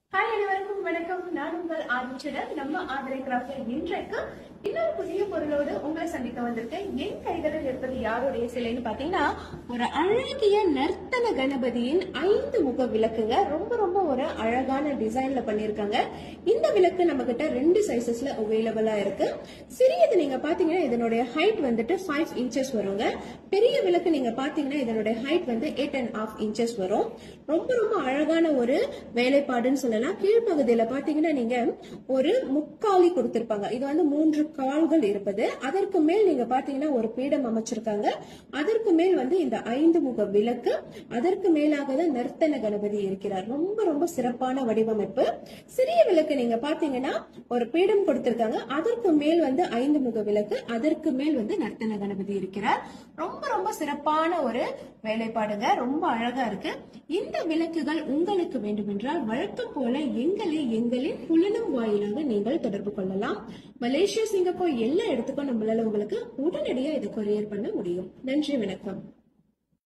hi அனைவருக்கும் வணக்கம் நான் உங்கள் ஆதிச்சனர் நம்ம ஆதரை கிராஃப்ட்ல இன்றைக்கு இன்னொரு புதிய பொருளோடு உங்களை சந்திக்க வந்திருக்கேன் என் கைகளில் இருப்பது யாருடைய சிலைன்னு பாத்தீங்கன்னா ஒரு அழகிய நர்த்தன கணபதியின் ஐந்து முக விளக்குங்க ரொம்ப ரொம்ப ஒரு அழகான டிசைன்ல பண்ணிருக்காங்க இந்த விளக்கு நம்ம கிட்ட ரெண்டு சைசஸ்ல அவைலபிளா இருக்கு சிறியது நீங்க பாத்தீங்கன்னா இதனுடைய ஹைட் வந்துட்டு ஃபைவ் இன்ச்சஸ் வருங்க பெரிய விளக்கு நீங்க பாத்தீங்கன்னா இதனுடைய ஹைட் வந்து எயிட் அண்ட் ஹாஃப் இன்ச்சஸ் வரும் ரொம்ப ரொம்ப அழகான ஒரு வேலைப்பாடுன்னு சொல்லலாம் கீழ்ப்பகுதியில பாத்தீங்கன்னா நீங்க ஒரு முக்காலி கொடுத்திருப்பாங்க இது வந்து மூன்று கால்கள் இருப்பது அதற்கு மேல் நீங்க பாத்தீங்கன்னா ஒரு பீடம் அமைச்சிருக்காங்க அதற்கு மேல் வந்து இந்த ஐந்து முக விளக்கு அதற்கு மேலாக தான் நர்த்தன கணபதி இருக்கிறார் ரொம்ப ரொம்ப சிறப்பான வடிவமைப்பு சிறிய விளக்கு நீங்க பாத்தீங்கன்னா ஒரு பீடம் கொடுத்திருக்காங்க அதற்கு மேல் வந்து ஐந்து முக விளக்கு அதற்கு மேல் வந்து நர்த்தன கணபதி இருக்கிறார் ரொம்ப ரொம்ப சிறப்பான ஒரு வேலைப்பாடுங்க ரொம்ப அழகா இருக்கு இந்த விளக்குகள் உங்களுக்கு வேண்டுமென்றால் வழக்கம் போல எங்களை எங்களின் புலனும் வாயிலாக நீங்கள் தொடர்பு கொள்ளலாம் மலேசியா சிங்கப்பூர் எல்லா இடத்துக்கும் நம்மளால உங்களுக்கு உடனடியா இதை கொரியர் பண்ண முடியும் நன்றி வணக்கம்